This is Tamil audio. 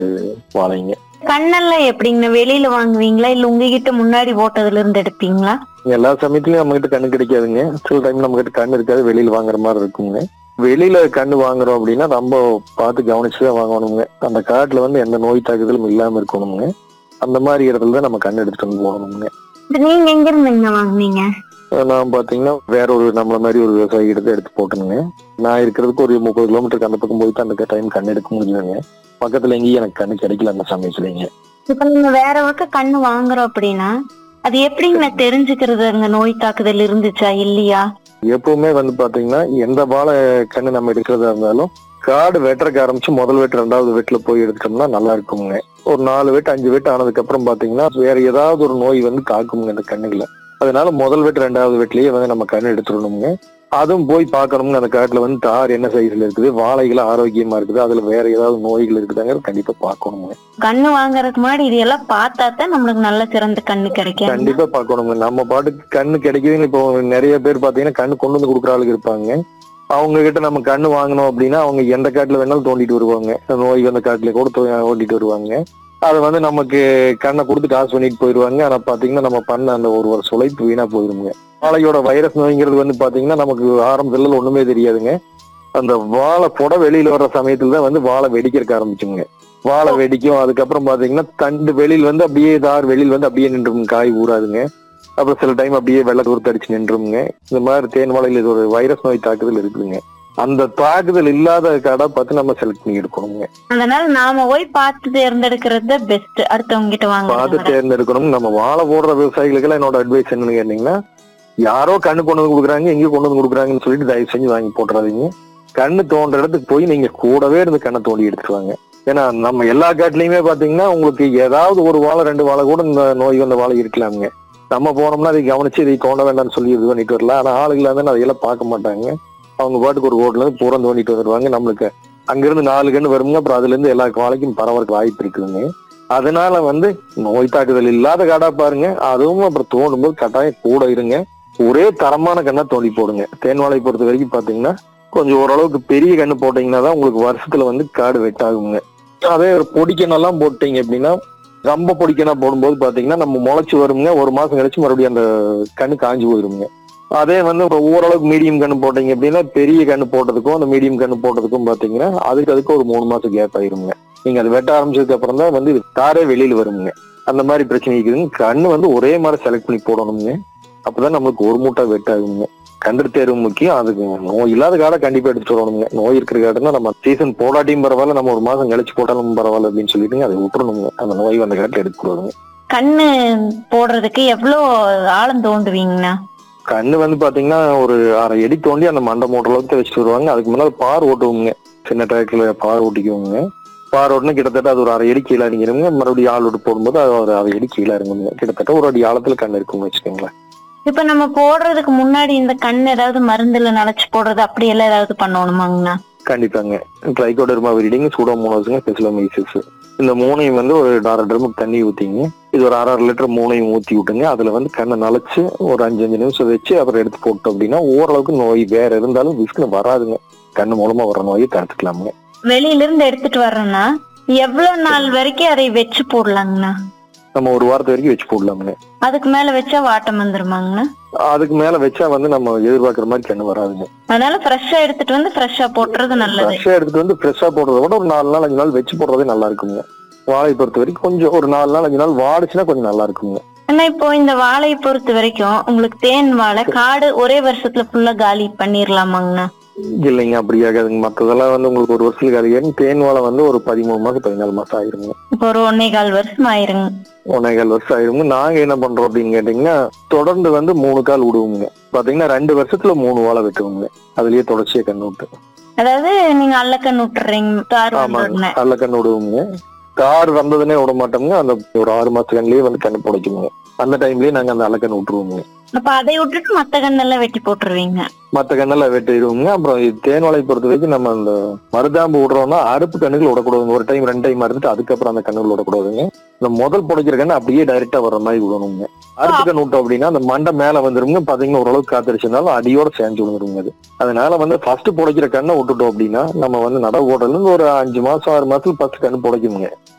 வாழைங்க கண்ணெல்லாம் எப்படிங்கண்ணா வெளியில வாங்குவீங்களா இல்ல உங்ககிட்ட முன்னாடி போட்டதுல இருந்து எடுப்பீங்களா எல்லா சமயத்துலயும் நம்ம கிட்ட கண்ணு கிடைக்காதுங்க சில டைம் நம்ம கிட்ட கண்ணு இருக்காது வெளியில வாங்குற மாதிரி இருக்குங்க வெளியில கண்ணு வாங்குறோம் அப்படின்னா நம்ம பார்த்து கவனிச்சுதான் வாங்கணுங்க அந்த காட்டுல வந்து எந்த நோய் தாக்குதலும் இல்லாம இருக்கணுங்க அந்த மாதிரி இடத்துல தான் நம்ம கண்ணு எடுத்துட்டு வந்து போகணுங்க இப்ப நீங்க எங்க இருந்துங்கண்ணா வாங்குனீங்க நான் பாத்தீங்கன்னா வேற ஒரு நம்மள மாதிரி ஒரு விவசாயி எடுத்து எடுத்து போட்டேனுங்க நான் இருக்கிறதுக்கு ஒரு முப்பது கிலோமீட்டருக்கு அந்த பக்கம் போயிட்டு அந்த டைம் கண்ணு எடுக்க முடிஞ்சதுங்க பக்கத்துல எங்கேயும் எனக்கு கண்ணு கிடைக்கல அந்த சமயத்துலங்க இப்ப நீங்க வேற பக்கம் கண்ணு வாங்குறோம் அப்படின்னா அது எப்படிங்கண்ணா தெரிஞ்சுக்கிறது அங்க நோய் தாக்குதல் இருந்துச்சா இல்லையா எப்பவுமே வந்து பாத்தீங்கன்னா எந்த வாழை கண்ணு நம்ம எடுக்கிறதா இருந்தாலும் காடு வெட்டுறக்கு ஆரம்பிச்சு முதல் வெட்டு ரெண்டாவது வெட்டுல போய் எடுத்துட்டோம்னா நல்லா இருக்குங்க ஒரு நாலு வெட்டு அஞ்சு வெட்டு ஆனதுக்கு அப்புறம் பாத்தீங்கன்னா வேற ஏதாவது ஒரு நோய் வந்து தாக்குங்க இந்த கண்ணுகளை அதனால முதல் வெட்டு ரெண்டாவது வெட்டிலேயே வந்து நம்ம கண்ணு எடுத்துடணுங்க அதுவும் போய் பார்க்கணுங்க அந்த காட்டுல வந்து தார் என்ன சைஸ்ல இருக்குது வாழைகள் ஆரோக்கியமா இருக்குது அதுல வேற ஏதாவது நோய்கள் இருக்குதாங்கிறது கண்டிப்பா பார்க்கணுங்க கண்ணு வாங்குறதுக்கு முன்னாடி இது எல்லாம் பார்த்தா தான் நம்மளுக்கு நல்ல சிறந்த கண்ணு கிடைக்கும் கண்டிப்பா பார்க்கணுங்க நம்ம பாட்டுக்கு கண்ணு கிடைக்குதுன்னு இப்போ நிறைய பேர் பாத்தீங்கன்னா கண்ணு கொண்டு வந்து கொடுக்குற ஆளுங்க இருப்பாங்க அவங்க கிட்ட நம்ம கண்ணு வாங்கணும் அப்படின்னா அவங்க எந்த காட்டுல வேணாலும் தோண்டிட்டு வருவாங்க நோய் வந்த காட்டுல கூட தோ- ஓட்டிட்டு வருவாங்க அதை வந்து நமக்கு கண்ணை கொடுத்து காசு பண்ணிட்டு போயிடுவாங்க ஆனா பாத்தீங்கன்னா நம்ம பண்ண அந்த ஒரு வருஷம் உழைப்பு வீணா போயிருங்க வாழையோட வைரஸ் நோய்ங்கிறது வந்து பாத்தீங்கன்னா நமக்கு ஆரம்பத்துல ஒண்ணுமே தெரியாதுங்க அந்த வாழை புட வெளியில வர்ற சமயத்துல தான் வந்து வாழை வெடிக்கிறக்க ஆரம்பிச்சுங்க வாழை வெடிக்கும் அதுக்கப்புறம் பாத்தீங்கன்னா தண்டு வெளியில வந்து அப்படியே தார் வெளியில வந்து அப்படியே நின்றும் காய் ஊறாதுங்க அப்புறம் சில டைம் அப்படியே வெள்ளை தூரத்து அடிச்சு நின்றுங்க இந்த மாதிரி தேன் வாழையில் இது ஒரு வைரஸ் நோய் தாக்குதல் இருக்குதுங்க அந்த தாக்குதல் இல்லாத கடை பார்த்து நம்ம செலக்ட் பண்ணி எடுக்கணுங்க அதனால நாம போய் பார்த்து தேர்ந்தெடுக்கிறது பெஸ்ட் அடுத்தவங்க கிட்ட பார்த்து வாங்க தேர்ந்தெடுக்கணும் நம்ம வாழை போடுற விவசாயிகளுக்கெல்லாம் என்னோட அட்வைஸ் என்னன்னு கேட்டீங்கன்னா யாரோ கண்ணு கொண்டு வந்து கொடுக்குறாங்க எங்கேயும் கொண்டு வந்து கொடுக்குறாங்கன்னு சொல்லிட்டு தயவு செஞ்சு வாங்கி போட்டுறாதீங்க கண்ணு தோன்ற இடத்துக்கு போய் நீங்க கூடவே இருந்து கண்ணை தோண்டி எடுத்துட்டு வாங்க ஏன்னா நம்ம எல்லா காட்டுலயுமே பாத்தீங்கன்னா உங்களுக்கு ஏதாவது ஒரு வாழை ரெண்டு வாழை கூட இந்த நோய் வந்த வாழை இருக்கலாமுங்க நம்ம போனோம்னா அதை கவனிச்சு இதை தோண்ட வேண்டாம்னு சொல்லி இது பண்ணிட்டு வரலாம் ஆனா ஆளுகள் வந்து அதையெல்லாம் பார்க்க மாட்டாங்க அவங்க பாட்டுக்கு ஒரு ரோட்ல இருந்து பூரம் தோண்டிட்டு வந்துருவாங்க நம்மளுக்கு அங்கிருந்து நாலு கண்ணு வருங்க அப்புறம் அதுல இருந்து எல்லா வாழைக்கும் பரவறதுக்கு வாய்ப்பு இருக்குதுங்க அதனால வந்து நோய் தாக்குதல் இல்லாத காடா பாருங்க அதுவும் அப்புறம் தோண்டும் போது கட்டாயம் கூட இருங்க ஒரே தரமான கண்ணா தோண்டி போடுங்க தேன் வாழை பொறுத்த வரைக்கும் பாத்தீங்கன்னா கொஞ்சம் ஓரளவுக்கு பெரிய கண்ணு போட்டீங்கன்னா தான் உங்களுக்கு வருஷத்துல வந்து காடு வெட்டாகுங்க அதே ஒரு பொடிக்கணெல்லாம் போட்டீங்க அப்படின்னா ரொம்ப பொடிக்கணா போடும்போது பாத்தீங்கன்னா நம்ம முளைச்சு வருங்க ஒரு மாசம் கழிச்சு மறுபடியும் அந்த கண்ணு காஞ்சு போயிருங்க அதே வந்து ஒரு ஓரளவுக்கு மீடியம் கண்ணு போட்டீங்க அப்படின்னா பெரிய கண்ணு போட்டதுக்கும் அந்த மீடியம் கண்ணு போட்டதுக்கும் பாத்தீங்கன்னா அதுக்கு அதுக்கு ஒரு மூணு மாசம் கேப் ஆயிருங்க நீங்க அது வெட்ட ஆரம்பிச்சதுக்கு அப்புறம் தான் வந்து இது தாரே வெளியில வருங்க அந்த மாதிரி பிரச்சனை இருக்குதுங்க கண்ணு வந்து ஒரே மாதிரி செலக்ட் பண்ணி போடணுங்க அப்பதான் நம்மளுக்கு ஒரு மூட்டை வெட்டாகுங்க கன்று தேர்வு முக்கியம் அதுக்கு நோய் இல்லாத காடை கண்டிப்பா எடுத்துட்டு வரணுங்க நோய் இருக்கிற காடுன்னா நம்ம சீசன் போடாட்டியும் பரவாயில்ல நம்ம ஒரு மாசம் கழிச்சு போட்டாலும் பரவாயில்ல அப்படின்னு சொல்லிட்டு அதை விட்டுறணுங்க அந்த நோய் வந்த காட்டில் எடுத்துக்கூடாதுங்க கண்ணு போடுறதுக்கு எவ்வளவு ஆழம் தோண்டுவீங்கண்ணா கண்ணு வந்து பாத்தீங்கன்னா ஒரு அரை அடி தோண்டி அந்த மண்டை மூட்டை அளவுக்கு வச்சுட்டு வருவாங்க அதுக்கு முன்னாடி பார் ஓட்டுவோங்க சின்ன டிராக்டர்ல பார் ஓட்டிக்குவோங்க பார் ஓட்டுனா கிட்டத்தட்ட அது ஒரு அரை அடி கீழே இறங்கிருங்க மறுபடியும் ஆள் விட்டு போடும்போது அது ஒரு அரை அடி கீழே இறங்குங்க கிட்டத்தட்ட ஒரு அடி ஆழத்துல கண்ணு இருக்குன்னு வச்சுக்கோங்களேன் இப்ப நம்ம போடுறதுக்கு முன்னாடி இந்த கண் ஏதாவது மருந்துல நினைச்சு போடுறது அப்படி எல்லாம் ஏதாவது பண்ணணுமாங்கண்ணா கண்டிப்பாங்க ட்ரைகோடர்மா விரிடிங் சூடோமோனோஸுங்க பெசிலோமைசிஸ் இந்த மூணையும் வந்து ஒரு அரை ட்ரம் தண்ணி ஊத்திங்க இது ஒரு அரை அரை லிட்டர் மூணையும் ஊத்தி விட்டுங்க அதுல வந்து கண்ணை நனைச்சு ஒரு அஞ்சு அஞ்சு நிமிஷம் வச்சு அப்புறம் எடுத்து போட்டோம் அப்படின்னா ஓரளவுக்கு நோய் வேற இருந்தாலும் விஸ்கு வராதுங்க கண்ணு மூலமா வர நோயை தடுத்துக்கலாமுங்க வெளியில இருந்து எடுத்துட்டு வர்றோம்னா எவ்வளவு நாள் வரைக்கும் அதை வச்சு போடலாங்கண்ணா நம்ம ஒரு வாரத்து வரைக்கும் வச்சு போடலாமுங்க அதுக்கு மேல வச்சா வாட்டம் வந்துருமாங்கண்ணா அதுக்கு மேல வச்சா வந்து நம்ம எதிர்பார்க்குற மாதிரி கண்ணு வராதுங்க அதனால ஃப்ரெஷ்ஷா எடுத்துட்டு வந்து ஃப்ரெஷ்ஷா போட்டுறது நல்லது ஃப்ரெஷ்ஷா எடுத்துட்டு வந்து ஃப்ரெஷ்ஷா போடுறத விட ஒரு நாலு நாள் அஞ்சு நாள் வச்சு போடுறதே நல்லா இருக்குங்க வாழை பொறுத்த வரைக்கும் கொஞ்சம் ஒரு நாலு நாள் அஞ்சு நாள் வாடிச்சுன்னா கொஞ்சம் நல்லா இருக்குங்க ஆனா இப்போ இந்த வாழையை பொறுத்த வரைக்கும் உங்களுக்கு தேன் வாழை காடு ஒரே வருஷத்துல ஃபுல்லா காலி பண்ணிரலாமாங்கண்ணா இல்லைங்க அப்படி ஆகாதுங்க மத்ததெல்லாம் வந்து உங்களுக்கு ஒரு வருஷத்துக்கு அதிகம் தேன் வாழை வந்து ஒரு பதிமூணு மாசம் பதினாலு மாசம் ஆயிருங்க இப்போ ஒரு ஒன்னே கால் வருஷம் ஆயிருங்க ஒன்னேகால் வருஷம் ஆயிருங்க நாங்க என்ன பண்றோம் அப்படின்னு கேட்டீங்கன்னா தொடர்ந்து வந்து மூணு கால் விடுவோங்க பாத்தீங்கன்னா ரெண்டு வருஷத்துல மூணு வாழை வெட்டுவோங்க அதுலயே தொடர்ச்சியா கண்ணு விட்டு அதாவது நீங்க அல்லக்கண் விட்டுறீங்க தார் ஆமாங்க வந்தோடனே நல்ல கண்ணு விடுவோங்க கார் வந்ததுனே விட மாட்டோம்ங்க அந்த ஒரு ஆறு மாச கண்ணுலயே வந்து கண்ணு புடைக்குங்க அந்த டைம்லயே நாங்க அந்த அலக்கண்ணு விட்டுருவோங்க அப்ப அதை விட்டுட்டு மத்த கண்ணெல்லாம் வெட்டி போட்டுருவீங்க மத்த கண்ணெல்லாம் வெட்டிடுவோங்க அப்புறம் இது தேன் வாழை பொறுத்த வரைக்கும் நம்ம அந்த மருதாம்பு விடுறோம்னா அடுப்பு கண்ணுகள் விடக்கூடாதுங்க ஒரு டைம் ரெண்டு டைம் அறுத்துட்டு அதுக்கப்புறம் அந்த கண்ணுகள் விடக்கூடாதுங்க இந்த முதல் புடைக்கிற கண்ணு அப்படியே டைரக்டா வர்ற மாதிரி விடணுங்க அடுத்த கண்ணு விட்டோம் அப்படின்னா அந்த மண்டை மேல வந்துருங்க பாத்தீங்கன்னா ஓரளவுக்கு காத்தடிச்சிருந்தாலும் அடியோட சேர்ந்து விழுந்துருங்க அது அதனால வந்து ஃபர்ஸ்ட் புடைக்கிற கண்ணை விட்டுட்டோம் அப்படின்னா நம்ம வந்து நடவு போடுறதுல இருந்து ஒரு அஞ்சு மாசம் ஆறு மாசத்துல ஃபர்ஸ்ட் கண்ணு புடைக்கணுங்க